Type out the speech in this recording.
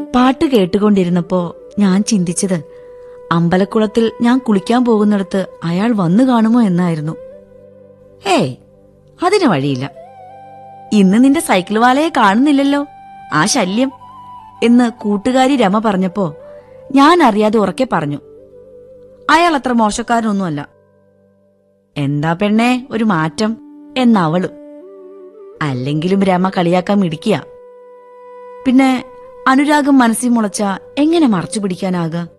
പാട്ട് കേട്ടുകൊണ്ടിരുന്നപ്പോ ഞാൻ ചിന്തിച്ചത് അമ്പലക്കുളത്തിൽ ഞാൻ കുളിക്കാൻ പോകുന്നിടത്ത് അയാൾ വന്നു കാണുമോ എന്നായിരുന്നു ഏയ് അതിന് വഴിയില്ല ഇന്ന് നിന്റെ സൈക്കിൾ വാലയെ കാണുന്നില്ലല്ലോ ആ ശല്യം എന്ന് കൂട്ടുകാരി രമ പറഞ്ഞപ്പോ ഞാൻ അറിയാതെ ഉറക്കെ പറഞ്ഞു അയാൾ അത്ര മോശക്കാരനൊന്നുമല്ല എന്താ പെണ്ണേ ഒരു മാറ്റം എന്നവളും അല്ലെങ്കിലും രമ കളിയാക്കാൻ മിടിക്കുക പിന്നെ അനുരാഗം മനസ്സിൽ മുളച്ച എങ്ങനെ മറച്ചു പിടിക്കാനാകാ